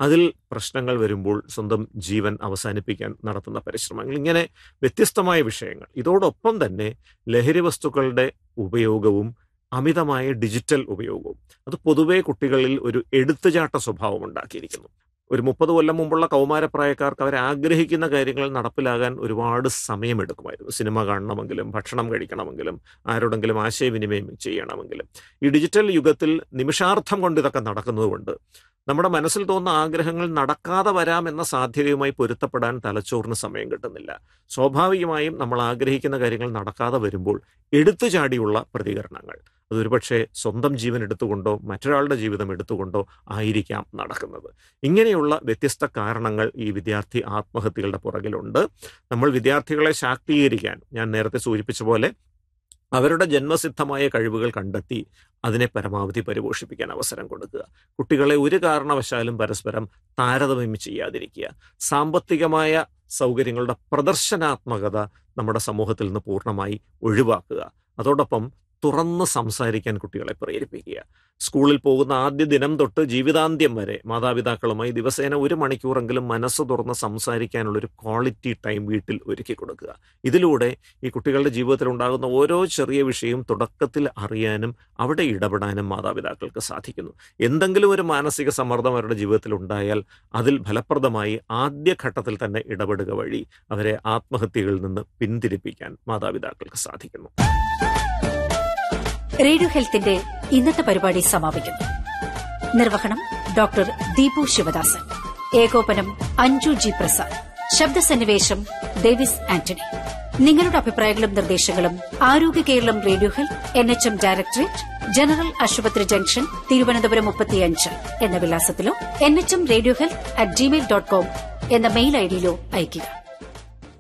അതിൽ പ്രശ്നങ്ങൾ വരുമ്പോൾ സ്വന്തം ജീവൻ അവസാനിപ്പിക്കാൻ നടത്തുന്ന പരിശ്രമങ്ങൾ ഇങ്ങനെ വ്യത്യസ്തമായ വിഷയങ്ങൾ ഇതോടൊപ്പം തന്നെ ലഹരി വസ്തുക്കളുടെ ഉപയോഗവും അമിതമായ ഡിജിറ്റൽ ഉപയോഗവും അത് പൊതുവെ കുട്ടികളിൽ ഒരു എടുത്തുചാട്ട സ്വഭാവം ഉണ്ടാക്കിയിരിക്കുന്നു ഒരു മുപ്പത് കൊല്ലം മുമ്പുള്ള കൗമാരപ്രായക്കാർക്ക് അവർ ആഗ്രഹിക്കുന്ന കാര്യങ്ങൾ നടപ്പിലാകാൻ ഒരുപാട് സമയമെടുക്കുമായിരുന്നു സിനിമ കാണണമെങ്കിലും ഭക്ഷണം കഴിക്കണമെങ്കിലും ആരോടെങ്കിലും ആശയവിനിമയം ചെയ്യണമെങ്കിലും ഈ ഡിജിറ്റൽ യുഗത്തിൽ നിമിഷാർത്ഥം കൊണ്ട് ഇതൊക്കെ നടക്കുന്നതുകൊണ്ട് നമ്മുടെ മനസ്സിൽ തോന്നുന്ന ആഗ്രഹങ്ങൾ നടക്കാതെ വരാം എന്ന സാധ്യതയുമായി പൊരുത്തപ്പെടാൻ തലച്ചോറിന് സമയം കിട്ടുന്നില്ല സ്വാഭാവികമായും നമ്മൾ ആഗ്രഹിക്കുന്ന കാര്യങ്ങൾ നടക്കാതെ വരുമ്പോൾ എടുത്തു ചാടിയുള്ള പ്രതികരണങ്ങൾ അതൊരുപക്ഷെ സ്വന്തം ജീവൻ എടുത്തുകൊണ്ടോ മറ്റൊരാളുടെ ജീവിതം എടുത്തുകൊണ്ടോ ആയിരിക്കാം നടക്കുന്നത് ഇങ്ങനെയുള്ള വ്യത്യസ്ത കാരണങ്ങൾ ഈ വിദ്യാർത്ഥി ആത്മഹത്യകളുടെ പുറകിലുണ്ട് നമ്മൾ വിദ്യാർത്ഥികളെ ശാക്തീകരിക്കാൻ ഞാൻ നേരത്തെ സൂചിപ്പിച്ച പോലെ അവരുടെ ജന്മസിദ്ധമായ കഴിവുകൾ കണ്ടെത്തി അതിനെ പരമാവധി പരിപോഷിപ്പിക്കാൻ അവസരം കൊടുക്കുക കുട്ടികളെ ഒരു കാരണവശാലും പരസ്പരം താരതമ്യം ചെയ്യാതിരിക്കുക സാമ്പത്തികമായ സൗകര്യങ്ങളുടെ പ്രദർശനാത്മകത നമ്മുടെ സമൂഹത്തിൽ നിന്ന് പൂർണ്ണമായി ഒഴിവാക്കുക അതോടൊപ്പം തുറന്ന് സംസാരിക്കാൻ കുട്ടികളെ പ്രേരിപ്പിക്കുക സ്കൂളിൽ പോകുന്ന ആദ്യ ദിനം തൊട്ട് ജീവിതാന്ത്യം വരെ മാതാപിതാക്കളുമായി ദിവസേന ഒരു മണിക്കൂറെങ്കിലും മനസ്സ് തുറന്ന് സംസാരിക്കാനുള്ളൊരു ക്വാളിറ്റി ടൈം വീട്ടിൽ ഒരുക്കി കൊടുക്കുക ഇതിലൂടെ ഈ കുട്ടികളുടെ ജീവിതത്തിൽ ഉണ്ടാകുന്ന ഓരോ ചെറിയ വിഷയവും തുടക്കത്തിൽ അറിയാനും അവിടെ ഇടപെടാനും മാതാപിതാക്കൾക്ക് സാധിക്കുന്നു എന്തെങ്കിലും ഒരു മാനസിക സമ്മർദ്ദം അവരുടെ ജീവിതത്തിൽ ഉണ്ടായാൽ അതിൽ ഫലപ്രദമായി ആദ്യഘട്ടത്തിൽ തന്നെ ഇടപെടുക വഴി അവരെ ആത്മഹത്യകളിൽ നിന്ന് പിന്തിരിപ്പിക്കാൻ മാതാപിതാക്കൾക്ക് സാധിക്കുന്നു റേഡിയോ ഹെൽത്തിന്റെ ഇന്നത്തെ പരിപാടി സമാപിക്കുന്നു നിർവഹണം ഡോക്ടർ ദീപു ശിവദാസൻ ഏകോപനം അഞ്ജു ജി പ്രസാദ് ശബ്ദസന്നിവേശം ഡേവിസ് ആന്റണി നിങ്ങളുടെ അഭിപ്രായങ്ങളും നിർദ്ദേശങ്ങളും ആരോഗ്യ Keralam radio health N H M directorate general ആശുപത്രി ജംഗ്ഷൻ തിരുവനന്തപുരം മുപ്പത്തിയഞ്ച് എന്ന വിലാസത്തിലോ N H M radio health at gmail dot com എന്ന മെയിൽ ഐഡിയിലോ അയയ്ക്കുക